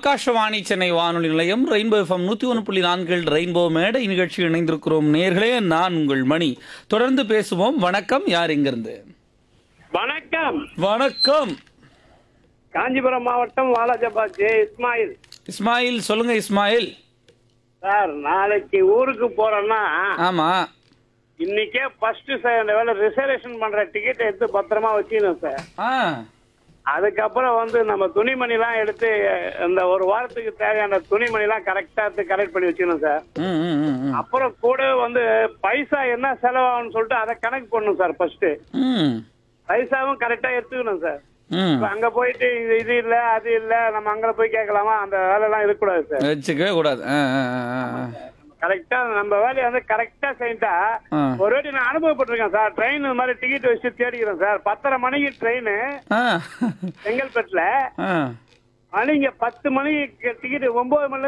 ஆகாஷவாணி சென்னை வானொலி நிலையம் rainbow FM நூற்றி ஒன்று புள்ளி நான்கில் ரெயின்போ மேடை நிகழ்ச்சி இணைந்திருக்கிறோம் நேர்களே நான் உங்கள் மணி தொடர்ந்து பேசுவோம் வணக்கம் யார் இங்கிருந்து வணக்கம் வணக்கம் காஞ்சிபுரம் மாவட்டம் வாலாஜாபாத் இஸ்மாயில் இஸ்மாயில் சொல்லுங்க இஸ்மாயில் சார் நாளைக்கு ஊருக்கு போறேன்னா ஆமா இன்னைக்கே ஃபர்ஸ்ட் இந்த வேலை ரிசர்வேஷன் பண்ற டிக்கெட் எடுத்து பத்திரமா வச்சுக்கணும் சார் ஆ அதுக்கப்புறம் வந்து நம்ம துணிமணிலாம் எடுத்து இந்த ஒரு வாரத்துக்கு தேவையான துணிமணிலாம் கரெக்டா எடுத்து கரெக்ட் பண்ணி வச்சுக்கணும் சார் ம் ம் ம், ம் அப்புறம் கூட வந்து பைசா என்ன செலவாகும்னு சொல்லிட்டு அதை கணக்கு பண்ணணும் சார் ஃபர்ஸ்ட் ம் பைசாவும் கரெக்டா எடுத்துக்கணும் சார் ம் இப்ப அங்க போயிட்டு இது இது இல்ல அது இல்ல நம்ம அங்க போய் கேட்கலாமா அந்த வேலை எல்லாம் இருக்கக்கூடாது சார் வச்சுக்கவே கூடாது ஆ ஆ ஆ, ஆ. கரெக்டா நம்ம வேலையை வந்து கரெக்டா செஞ்சா ஆ. ஒரு வாட்டி நான் அனுபவப்பட்டிருக்கேன் சார் ட்ரெயின் இந்த மாதிரி டிக்கெட் வச்சு தேடிக்கிறேன் சார் பத்தரை மணிக்கு ட்ரெயின் ஆ செங்கல்பட்டுல ஆ மணிங்க பத்து மணிக்கு டிக்கெட் ஒன்பது மணில